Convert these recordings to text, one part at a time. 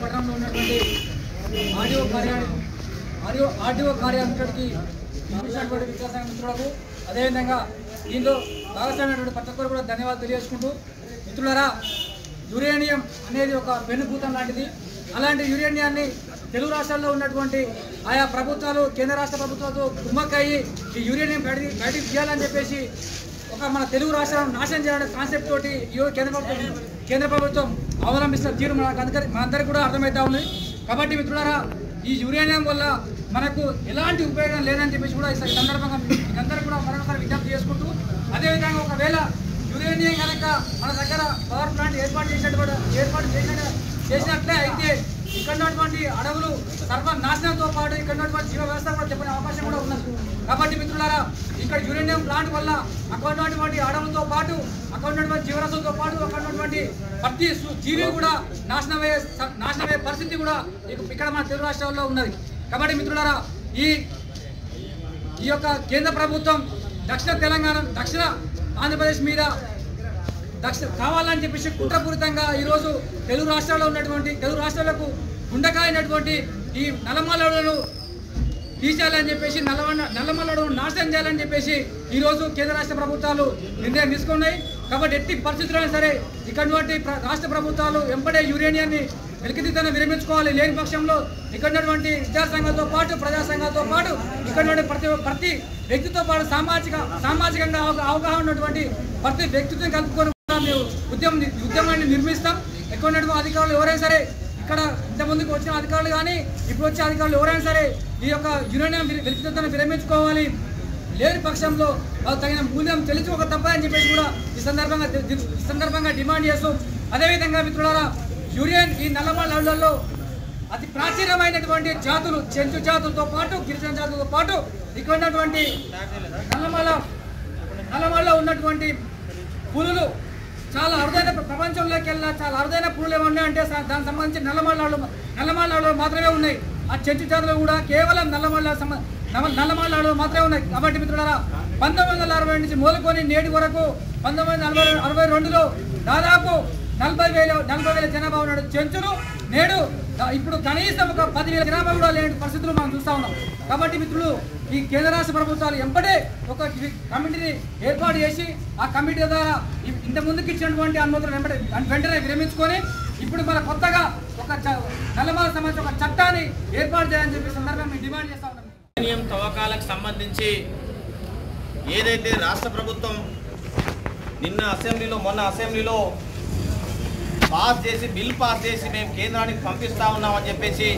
పట్టణంలో ఉన్నటువంటి ఆడియో కార్యాలయం ఆడియో ఆర్డీఓ కార్యాలయానికి ఇచ్చినటువంటి విద్యాసంఘ మిత్రులకు అదేవిధంగా దీంట్లో భాగస్వామైనటువంటి ప్రతి ఒక్కరు కూడా ధన్యవాదాలు తెలియజేసుకుంటూ మిత్రులారా యురేనియం అనేది ఒక వెన్నుభూతం లాంటిది అలాంటి యురేనియాన్ని తెలుగు రాష్ట్రాల్లో ఉన్నటువంటి ఆయా ప్రభుత్వాలు కేంద్ర రాష్ట్ర ప్రభుత్వాలతో కుమ్మక్కయ్యి ఈ యురేనియం బయటికి బయటికి తీయాలని చెప్పేసి ఒక మన తెలుగు రాష్ట్రాలను నాశనం చేయాలనే కాన్సెప్ట్ తోటి ఈ రోజు కేంద్ర ప్రభుత్వం కేంద్ర ప్రభుత్వం అవలంబిస్తున్న తీరు మనకు అందరి మనందరికీ కూడా అర్థమవుతా ఉంది కాబట్టి మిత్రులారా ఈ యురేనియం వల్ల మనకు ఎలాంటి ఉపయోగం లేదని చెప్పేసి కూడా ఈ సందర్భంగా మీరందరూ కూడా మరొకసారి విజ్ఞప్తి చేసుకుంటూ అదేవిధంగా ఒకవేళ యురేనియం కనుక మన దగ్గర పవర్ ప్లాంట్ ఏర్పాటు చేసినటువంటి ఏర్పాటు చేసిన చేసినట్లే అయితే ఇక్కడ ఉన్నటువంటి అడవులు సర్వనాశనంతో పాటు ఇక్కడ ఉన్నటువంటి జీవ వ్యవస్థ కూడా చెప్పిన అవకాశం కూడా ఉన్నది కాబట్టి మిత్రులారా ఇక్కడ యురేనియం ప్లాంట్ వల్ల అక్కడ ఉన్నటువంటి అడవులతో పాటు అక్కడ ఉన్నటువంటి జీవరాశులతో పాటు అక్కడ ఉన్నటువంటి ప్రతి సు- జీవి కూడా నాశనమయ్యే స- నాశనమయ్యే పరిస్థితి కూడా ఇక- ఇక్కడ మన తెలుగు రాష్ట్రాల్లో ఉన్నది కాబట్టి మిత్రులారా ఈ ఈ యొక్క కేంద్ర ప్రభుత్వం దక్షిణ తెలంగాణ దక్షిణ ఆంధ్రప్రదేశ్ మీద దక్షిణ కావాలని చెప్పేసి కుట్రపూరితంగా ఈరోజు తెలుగు రాష్ట్రాల్లో ఉన్నటువంటి తెలుగు రాష్ట్రాలకు గుండకాయనటువంటి ఈ నల్లమల్లలను తీసేయాలని చెప్పేసి నల్లమల్ల నల్లమల్లను నాశనం చేయాలని చెప్పేసి ఈరోజు కేంద్ర రాష్ట్ర ప్రభుత్వాలు నిర్ణయం తీసుకున్నాయి కాబట్టి ఎట్టి పరిస్థితుల్లో సరే ఇక్కడి ప్ర- రాష్ట్ర ప్రభుత్వాలు వెంబడే యురేనియాన్ని వెలికితీతను విరమించుకోవాలి లేని పక్షంలో ఇక్కడ ఉన్నటువంటి విద్యా సంఘాలతో పాటు ప్రజా సంఘాలతో పాటు ఇక్కడ ఉన్నటువంటి ప్రతి ప్రతి వ్యక్తితో పాటు సామాజిక సామాజికంగా అవగా- అవగాహన ఉన్నటువంటి ప్రతి వ్యక్తిత్వం కలుపుకొని కూడా మేము ఉద్యమం ఉద్యమాన్ని నిర్మిస్తాం ఎక్కువ ఉన్నటువంటి అధికారులు ఎవరైనా సరే ఇక్కడ ఇంతమందికి వచ్చిన అధికారులు కానీ ఇప్పుడు వచ్చే అధికారులు ఎవరైనా సరే ఈ యొక్క యురేనియం వెలికితను విరమించుకోవాలి లేని పక్షంలో వాళ్ళు తగిన మూల్యం తెలిసి ఒక తప్పని చెప్పేసి కూడా ఈ సందర్భంగా ది- ఈ సందర్భంగా డిమాండ్ చేస్తూ అదేవిధంగా మిత్రులారా యూరియన్ ఈ నల్లమల అడవులలో అతి ప్రాచీనమైనటువంటి జాతులు చెంచు జాతులతో పాటు గిరిజన జాతులతో పాటు ఇక్కడ ఉన్నటువంటి నల్లమల నల్లమలలో ఉన్నటువంటి పులులు చాలా అరుదైన ప్రపంచంలోకి వెళ్ళిన చాలా అరుదైన పులులు ఏమన్నా అంటే స- దానికి సంబంధించి నల్లమల్లాడు నల్లమల్లాడు మాత్రమే ఉన్నాయి ఆ చెంచు జాతులు కూడా కేవలం నల్లమల్ల సంబ- నల్ల- నల్లమల్లాడు మాత్రమే ఉన్నాయి కాబట్టి మిత్రులారా పంతొమ్మిది వందల అరవై నుంచి మొదలుకొని నేటి వరకు పంతొమ్మిది వందల అరవై అరవై రెండులో దాదాపు నలభై వేల నలభై వేల జనాభా ఉన్నాడు చెంచులు నేడు దా- ఇప్పుడు కనీసం ఒక పదివేల జనాభా కూడా లేని పరిస్థితులు మనం చూస్తా ఉన్నాం కాబట్టి మిత్రులు ఈ కేంద్ర రాష్ట్ర ప్రభుత్వాలు ఎంబడే ఒక కి- కమిటీని ఏర్పాటు చేసి ఆ కమిటీ ద్వారా ఇ- ఇంత ముందుకు ఇచ్చినటువంటి అనుమతులు వెంబడే వెంటనే విరమించుకొని ఇప్పుడు మన కొత్తగా ఒక చ- నల్లమల సంబంధించి ఒక చట్టాన్ని ఏర్పాటు చేయాలని చెప్పి సందర్భంగా మేము డిమాండ్ చేస్తా ఉన్నాం యురేనియం తవ్వకాలకు సంబంధించి ఏదైతే రాష్ట్ర ప్రభుత్వం నిన్న అసెంబ్లీలో మొన్న అసెంబ్లీలో పాస్ చేసి బిల్ పాస్ చేసి మేము కేంద్రానికి పంపిస్తా ఉన్నామని చెప్పేసి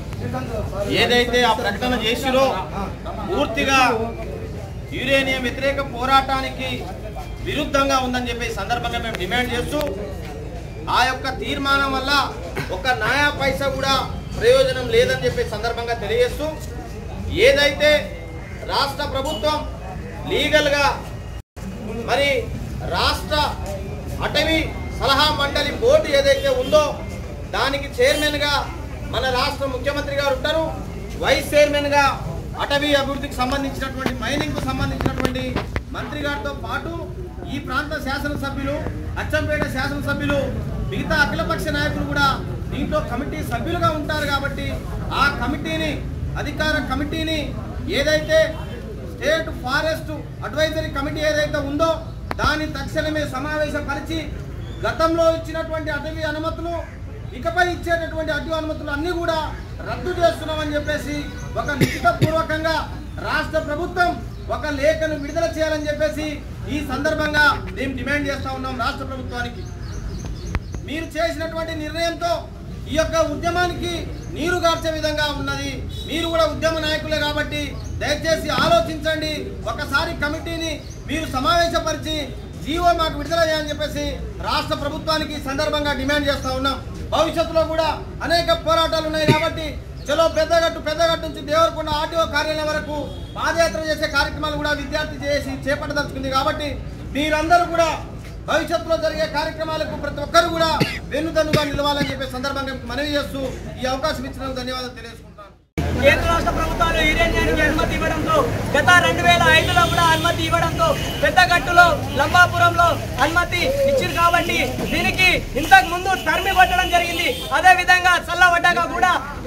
ఏదైతే ఆ ప్రకటన చేసిరో పూర్తిగా యురేనియం వ్యతిరేక పోరాటానికి విరుద్ధంగా ఉందని చెప్పి ఈ సందర్భంగా మేము డిమాండ్ చేస్తూ ఆ యొక్క తీర్మానం వల్ల ఒక నయా పైసా కూడా ప్రయోజనం లేదని చెప్పి సందర్భంగా తెలియజేస్తూ ఏదైతే రాష్ట్ర ప్రభుత్వం లీగల్గా మరి రాష్ట్ర అటవీ సలహా మండలి బోర్డు ఏదైతే ఉందో దానికి చైర్మన్గా మన రాష్ట్ర ముఖ్యమంత్రి గారు ఉంటారు వైస్ చైర్మన్గా అటవీ అభివృద్ధికి సంబంధించినటువంటి మైనింగ్కు సంబంధించినటువంటి మంత్రి గారితో పాటు ఈ ప్రాంత శాసనసభ్యులు అచ్చంపేట శాసనసభ్యులు మిగతా అఖిలపక్ష నాయకులు కూడా దీంట్లో కమిటీ సభ్యులుగా ఉంటారు కాబట్టి ఆ కమిటీని అధికార కమిటీని ఏదైతే స్టేట్ ఫారెస్ట్ అడ్వైజరీ కమిటీ ఏదైతే ఉందో దాన్ని తక్షణమే సమావేశపరిచి గతంలో ఇచ్చినటువంటి అటవీ అనుమతులు ఇకపై ఇచ్చేటటువంటి అటవీ అనుమతులు అన్ని కూడా రద్దు చేస్తున్నామని చెప్పేసి ఒక లిఖిత పూర్వకంగా రాష్ట్ర ప్రభుత్వం ఒక లేఖను విడుదల చేయాలని చెప్పేసి ఈ సందర్భంగా మేము డిమాండ్ చేస్తా ఉన్నాం రాష్ట్ర ప్రభుత్వానికి మీరు చేసినటువంటి నిర్ణయంతో ఈ యొక్క ఉద్యమానికి నీరు గార్చే విధంగా ఉన్నది మీరు కూడా ఉద్యమ నాయకులే కాబట్టి దయచేసి ఆలోచించండి ఒకసారి కమిటీని మీరు సమావేశపరిచి జీవో మాకు విడుదల చేయాలని చెప్పేసి రాష్ట్ర ప్రభుత్వానికి ఈ సందర్భంగా డిమాండ్ చేస్తా ఉన్నాం భవిష్యత్తులో కూడా అనేక పోరాటాలు ఉన్నాయి కాబట్టి చలో పెద్దగట్టు పెద్దగట్టు నుంచి దేవరకొండ ఆర్టీఓ కార్యాలయం వరకు పాదయాత్ర చేసే కార్యక్రమాలు కూడా విద్యార్థి చేసి చేపట్టదలుచుకుంది కాబట్టి మీరందరూ కూడా భవిష్యత్తులో జరిగే కార్యక్రమాలకు ప్రతి ఒక్కరు కూడా వెన్నుదన్నుగా నిలవాలని చెప్పే సందర్భంగా మీకు మనవి చేస్తూ ఈ అవకాశం ఇచ్చినందుకు ధన్యవాదాలు తెలియజేసుకుంటాను కేంద్ర రాష్ట్ర ప్రభుత్వాలు యురేనియానికి అనుమతి ఇవ్వడంతో గత రెండు వేల ఐదులో కూడా అనుమతి ఇవ్వడంతో పెద్దగట్టులో లంబాపురంలో అనుమతి ఇచ్చింది కాబట్టి దీనికి ఇంతకు ముందు తరిమి కొట్టడం జరిగింది అదే విధంగా చల్లబడ్డ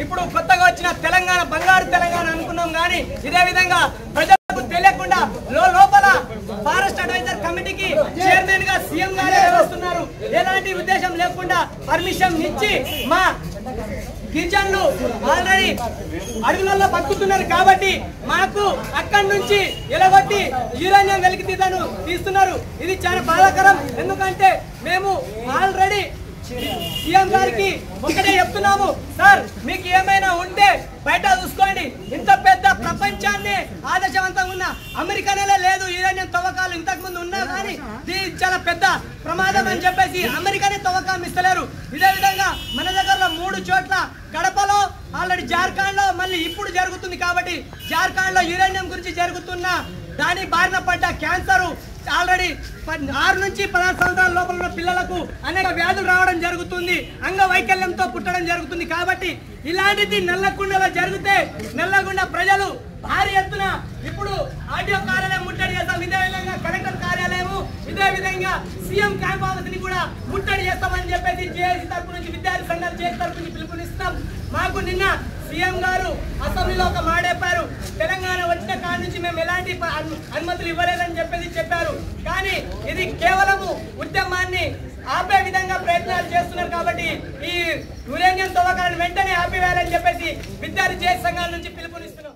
ఇప్పుడు కొత్తగా వచ్చిన తెలంగాణ బంగారు తెలంగాణ అనుకున్నాం కానీ ఇదే విధంగా ప్రజలకు తెలియకుండా లో- లోపల ఫారెస్ట్ అడ్వైజర్ కమిటీకి చైర్మన్ గా సీఎం గారే వస్తున్నారు ఎలాంటి ఉద్దేశం లేకుండా పర్మిషన్ ఇచ్చి మా గిరిజనులు ఆల్రెడీ అడవులలో బతుకుతున్నారు కాబట్టి మాకు అక్కడి నుంచి ఎలగొట్టి యురేనియం వెలికి తీతను తీస్తున్నారు ఇది చాలా బాధాకరం ఎందుకంటే మేము ఆల్రెడీ సీఎం గారికి ఒకటే చెప్తున్నాము సార్ మీకు ఏమైనా ఉంటే బయట చూసుకోండి ఇంత పెద్ద ప్రపంచాన్ని ఆదర్శవంతంగా ఉన్న అమెరికానే లేదు యురేనియం తవ్వకాలు ఇంతకు ముందు ఉన్నా కానీ ఇది చాలా పెద్ద ప్రమాదం అని చెప్పేసి అమెరికానే తవ్వకం ఇస్తలేరు ఇదే విధంగా మన దగ్గర మూడు చోట్ల కడపలో ఆల్రెడీ జార్ఖండ్ లో మళ్ళీ ఇప్పుడు జరుగుతుంది కాబట్టి జార్ఖండ్ లో యురేనియం గురించి జరుగుతున్న దాని బారిన పడ్డ క్యాన్సర్ ఆల్రెడీ ప- ఆరు నుంచి పదహారు సంవత్సరాల లోపల ఉన్న పిల్లలకు అనేక వ్యాధులు రావడం జరుగుతుంది అంగవైకల్యంతో పుట్టడం జరుగుతుంది కాబట్టి ఇలాంటిది నల్లకుండలో జరిగితే నల్లగుండ ప్రజలు భారీ ఎత్తున ఇప్పుడు ఆడియో కార్యాలయం ముట్టడి చేస్తాం ఇదే విధంగా కలెక్టర్ కార్యాలయము ఇదే విధంగా సీఎం క్యాంప్ ఆఫీస్ ని కూడా ముట్టడి చేస్తామని చెప్పేసి జేఏసీ తరపు నుంచి విద్యార్థి సంఘాలు జేఏసీ తరపు నుంచి పిలుపునిస్తాం మాకు నిన్న సీఎం గారు అసెంబ్లీలో ఒక మాట చెప్పారు తెలంగాణ వచ్చిన కాడి నుంచి మేము ఎలాంటి ప- అను- అనుమతులు ఇవ్వలేదని చెప్పేసి చెప్పారు కానీ ఇది కేవలము ఉద్యమాన్ని ఆపే విధంగా ప్రయత్నాలు చేస్తున్నారు కాబట్టి ఈ యురేనియం తవ్వకాలను వెంటనే ఆపివేయాలని చెప్పేసి విద్యార్థి జేఏసీ సంఘాల నుంచి పిలుపునిస్తున్నాం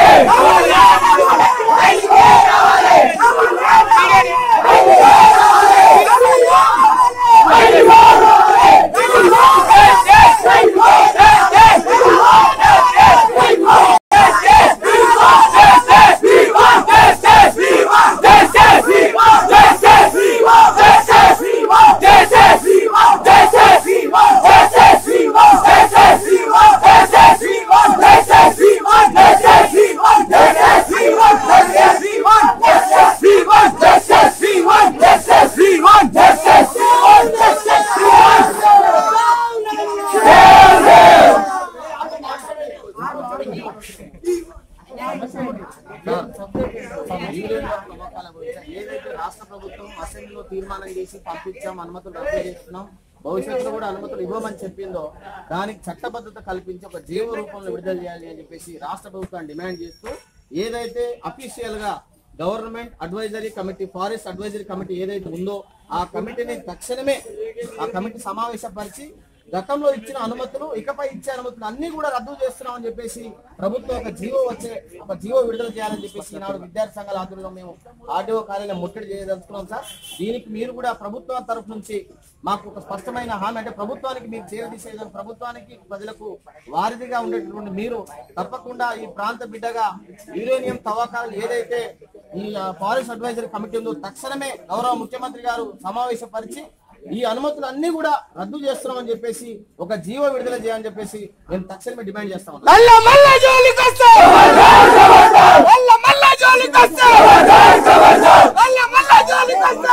నమ్మకాల గురించి ఏదైతే రాష్ట్ర ప్రభుత్వం అసెంబ్లీలో తీర్మానం చేసి పంపించాం అనుమతులు రద్దు చేస్తున్నాం భవిష్యత్తులో కూడా అనుమతులు ఇవ్వమని చెప్పిందో దానికి చట్టబద్ధత కల్పించి ఒక జీవ రూపంలో విడుదల చేయాలి అని చెప్పేసి రాష్ట్ర ప్రభుత్వాన్ని డిమాండ్ చేస్తూ ఏదైతే అఫీషియల్ గా government advisory committee forest advisory committee ఏదైతే ఉందో ఆ కమిటీని తక్షణమే ఆ కమిటీ సమావేశపరిచి గతంలో ఇచ్చిన అనుమతులు ఇకపై ఇచ్చే అనుమతులు అన్ని కూడా రద్దు చేస్తున్నామని చెప్పేసి ప్రభుత్వం ఒక జీవో వచ్చే ఒక జీవో విడుదల చేయాలని చెప్పేసి ఈనాడు విద్యార్థి సంఘాల ఆధ్వర్యంలో మేము ఆర్డీఓ కార్యాలయం ముట్టడి చేయదలుచుకున్నాం సార్ దీనికి మీరు కూడా ప్రభుత్వం తరఫు నుంచి మాకు ఒక స్పష్టమైన హామీ అంటే ప్రభుత్వానికి మీరు చేరదీసేదని ప్రభుత్వానికి ప్రజలకు వారిదిగా ఉండేటటువంటి మీరు తప్పకుండా ఈ ప్రాంత బిడ్డగా యురేనియం తవ్వకాలు ఏదైతే ఈ ఫారెస్ట్ అడ్వైజరీ కమిటీ ఉందో తక్షణమే గౌరవ ముఖ్యమంత్రి గారు సమావేశపరిచి ఈ అనుమతులు అన్ని కూడా రద్దు చేస్తున్నామని చెప్పేసి ఒక జీవో విడుదల చేయాలని చెప్పేసి మేము తక్షణమే డిమాండ్ చేస్తా ఉన్నాం మల్ల మల్ల జోలికొస్తే మల్ల మల్ల జోలికొస్తే మల్ల మల్ల జోలికొస్తే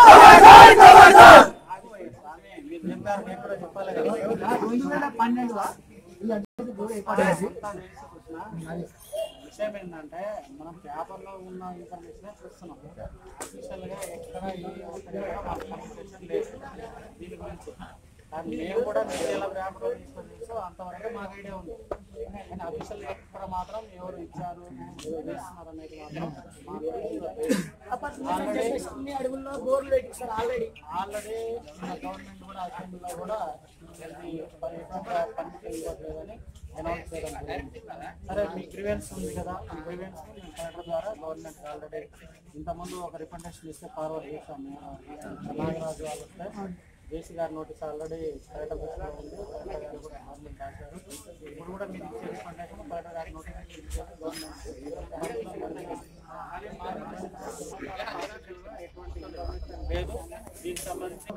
రెండు వేల పన్నెండులో ఈ అడ్వైజరీ బోర్డు ఏర్పాటు చేసి విషయం ఏంటంటే మనం పేపర్లో ఉన్న ఇన్ఫర్మేషన్ చూస్తున్నాం అఫీషియల్ గా ఎక్కడ ఏ ఒక్కటి కూడా మాకు కమ్యూనికేషన్ లేదు దీని గురించి కానీ మేము కూడా మీడియాలో పేపర్లో తీసుకొని చూస్తే అంతవరకు మాకు ఐడియా ఉంది కానీ అఫీషియల్ ఎక్కడ మాత్రం ఎవరు ఇచ్చారు ఎవరు చేస్తున్నారు అనేది మాత్రం మాకు ఆల్రెడీ అడుగుల్లో బోర్లు పెట్టిస్తారు ఆల్రెడీ ఆల్రెడీ మన గవర్నమెంట్ కూడా అసెంబ్లీలో కూడా ఇది మరి ఎటువంటి పర్మిషన్ ఇవ్వట్లేదని అనౌన్స్ చేయడం జరిగింది సరే మీ గ్రీవెన్స్ ఉంది కదా ఈ గ్రీవెన్స్ మేము కలెక్టర్ ద్వారా గవర్నమెంట్ ఆల్రెడీ ఇంతకుముందు ఒక రిప్రజెంటేషన్ ఇస్తే ఫార్వర్డ్ చేశాం మేము నాగరాజు వాళ్ళు వస్తే జేసీ గారి నోటీస్ ఆల్రెడీ కలెక్టర్ దృష్టిలో ఉంది కలెక్టర్ గారు కూడా గవర్నమెంట్ రాశారు ఇప్పుడు కూడా మీరు ఇచ్చే రిప్రజెంటేషన్ కలెక్టర్ గారి నోటీస్ ఇచ్చేది గవర్నమెంట్ ఎటువంటి ఇన్ఫర్మేషన్ లేదు దీనికి సంబంధించి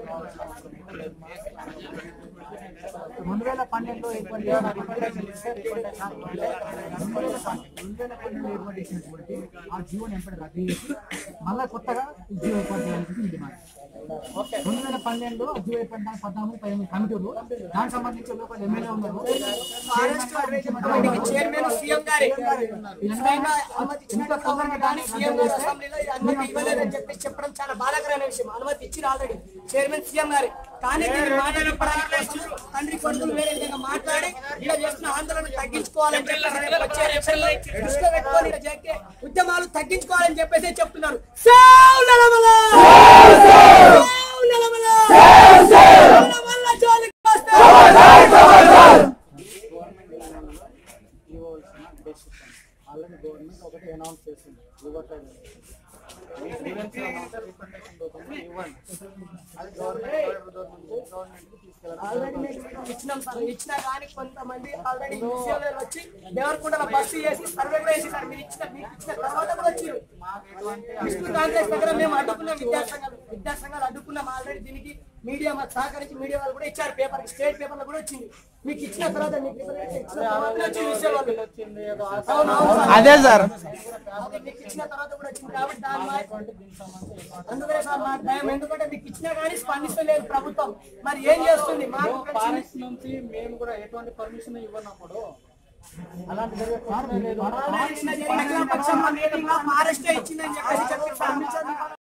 రెండు వేల పన్నెండులో ఏర్పాటు చేసిన రికమెండేషన్ ఇస్తే రికమెండేషన్ ఇవ్వండి. రెండు వేల పన్నెండు రెండు వేల పన్నెండులో ఏర్పాటు చేసినటువంటి ఆ జీవోని ఎంపటి రద్దు చేసి మళ్ళా కొత్తగా ఈ జీవో ఏర్పాటు చేయాలని మీ డిమాండ్ రెండు వేల పన్నెండులో ఆ జీవో ఏర్పాటు చేయడానికి పద్నాలుగు పదిహేను కమిటీలు దానికి సంబంధించి లోపల ఎమ్మెల్యే ఉన్నారు చైర్మన్ సీఎం గారి వీళ్ళందరూ ఇంత తొందరగా దాన్ని సీఎం గారు అసెంబ్లీలో ఇది అనుమతి ఇవ్వలేదని చెప్పి చెప్పడం చాలా బాధాకరమైన విషయం అనుమతి ఇచ్చిన ఆల్రెడీ చైర్మన్ సీఎం గారి కానీ దీన్ని మాట్లాడడానికి తండ్రి కొడుకులు వేరే విధంగా మాట్లాడి ఇలా చేస్తున్న ఆందోళన తగ్గించుకోవాలని చెప్పేసి రేపు వచ్చే ఎలక్షన్లో దృష్టిలో పెట్టుకొని ఇలా జరిగే ఉద్యమాలు తగ్గించుకోవాలని చెప్పేసి చెప్తున్నారు సేవ్ నలమల! సేవ్ నలమల! నలమల జోలికి వస్తే ఆల్రెడీ గవర్నమెంట్ ఒకటి అనౌన్స్ చేసింది ఇవ్వట్లేదు మీ గ్రీవెన్స్ ఏమంటే రిప్రజెంటేషన్ రూపంలో ఇవ్వండి అది గవర్నమెంట్ గవర్నమెంట్ గవర్నమెంట్కి తీసుకెళ్ళాలి ఆల్రెడీ మీకు ఇచ్చినాం సార్ ఇచ్చినా కానీ కొంతమంది ఆల్రెడీ విషయాలు వచ్చి దేవరకొండలో బస్సు చేసి సర్వే కూడా చేసి సార్ మీరు ఇచ్చిన మీకు ఇచ్చిన తర్వాత కూడా వచ్చారు మాకు ఎటువంటి విష్ణు కాంగ్రెస్ దగ్గర మేము అడ్డుకున్నాం విద్యాసంఘాలు విద్యాసంఘాలు అడ్డుకున్నాం ఆల్రెడీ దీనికి మీడియా మాకు సహకరించి మీడియా వాళ్ళు కూడా ఇచ్చారు పేపర్ స్టేట్ పేపర్ లో కూడా వచ్చింది మీకు ఇచ్చిన తర్వాత మీకు ఇచ్చిన తర్వాత వచ్చి విషయాలు వాళ్ళు వచ్చింది ఏదో అవును, అవును సార్. అదే సార్ అది మీకు ఇచ్చిన తర్వాత కూడా వచ్చింది కాబట్టి దాని మా- అందుకనే సార్ మాకు భయం ఎందుకంటే మీకు ఇచ్చినా కానీ స్పందిస్తలేదు ప్రభుత్వం మరి ఏం చేస్తుంది మాకు ఫారెస్ట్ నుంచి మేము కూడా ఎటువంటి పర్మిషన్ ఇవ్వనప్పుడు అలాంటి జరిగే క్వశ్చనే లేదు ఫారెస్ట్ ఇచ్చిందని చెప్పేసి చెప్పారు సార్